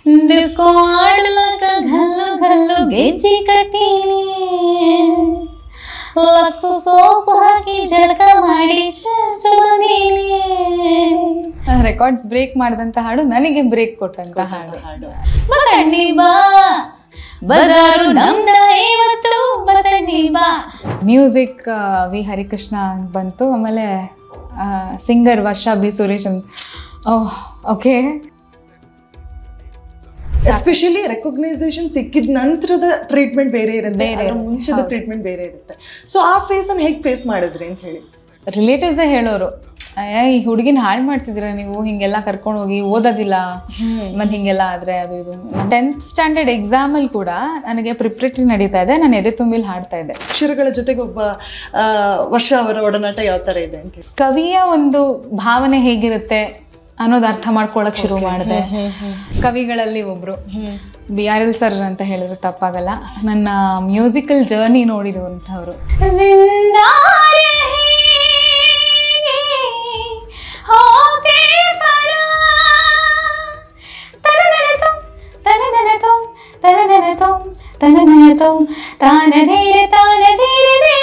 disco ಆಡ್ಲಕ ಗಲ್ಲು ಗಲ್ಲು ಗೆಜ್ಜಿ ಕಟ್ಟೀನಿ lux soap ಹಾಕಿ ಜಳಕ ಮಾಡಿ just ಬಂದೀನಿ ರೆಕಾರ್ಡ್ಸ್ ಬ್ರೇಕ್ ಮಾಡಿದಂತ ಹಾಡು ನನಗೆ ಬ್ರೇಕ್ ಕೊಟ್ಟಂತ ಹಾಡು ಹಾಡು ಬಸಣ್ಣಿ ಬಾ ಬಜಾರು ನಮ್ದ ಇವತ್ತು ಬಸಣ್ಣಿ ಬಾ ಮ್ಯೂಸಿಕ್ ವಿ ಹರಿಕೃಷ್ಣ ಅಂತ ಬಂತು ಆಮೇಲೆ ಸಿಂಗರ್ ವರ್ಷ ಬಿ ಸುರೇಶ್ ಅಂತ ಓಹ್ ಓಕೆ ಎಸ್ಪೆಷಲಿ ರೆಕಗ್ನೈಸೇಷನ್ ಸಿಕ್ಕಿದ ನಂತರದ ಟ್ರೀಟ್ಮೆಂಟ್ ಬೇರೆ ಇರುತ್ತೆ ಬೇರೆ ಅದ್ರ ಮುಂಚೆದ ಟ್ರೀಟ್ಮೆಂಟ್ ಬೇರೆ ಇರುತ್ತೆ ಸೊ ಆ ಫೇಸ್ ಅನ್ನು ಹೇಗೆ ಫೇಸ್ ಮಾಡಿದ್ರಿ ಅಂತ ಹೇಳಿ ರಿಲೇಟಿವ್ಸೇ ಹೇಳೋರು ಅಯ್ಯ ಈ ಹುಡುಗಿನ ಹಾಳು ಮಾಡ್ತಿದ್ದೀರ ನೀವು ಹಿಂಗೆಲ್ಲ ಕರ್ಕೊಂಡು ಹೋಗಿ ಓದೋದಿಲ್ಲ ಮತ್ತೆ ಹಿಂಗೆಲ್ಲ ಆದ್ರೆ ಅದು ಇದು ಟೆಂತ್ ಸ್ಟ್ಯಾಂಡರ್ಡ್ ಎಕ್ಸಾಮಲ್ಲಿ ಕೂಡ ನನಗೆ ಪ್ರಿಪ್ರೇಟರಿ ನಡೀತಾ ಇದೆ ನಾನು ಎದೆ ತುಂಬಿಲ್ ಹಾಡ್ತಾ ಇದ್ದೆ ಅಕ್ಷರಗಳ ಜೊತೆಗೆ ಒಬ್ಬ ಆ, ವರ್ಷ ಅವರ ಒಡನಾಟ ಯಾವ ತರ ಇದೆ ಅಂತ ಹೇಳಿ ಕವಿಯ ಒಂದು ಭಾವನೆ ಹೇಗಿರುತ್ತೆ ಅನ್ನೋದು ಅರ್ಥ ಮಾಡ್ಕೊಳಕ್ ಶುರು ಮಾಡಿದೆ ಕವಿಗಳಲ್ಲಿ ಒಬ್ರು ಬಿ ಆರ್ ಎಲ್ ಸರ್ ಅಂತ ಹೇಳಿದ್ರೆ ತಪ್ಪಾಗಲ್ಲ ನನ್ನ ಮ್ಯೂಸಿಕಲ್ ಜರ್ನಿ ನೋಡಿರುವಂಥವ್ರು ತಾನಧೀರೆ ತಾನಧೀರೆ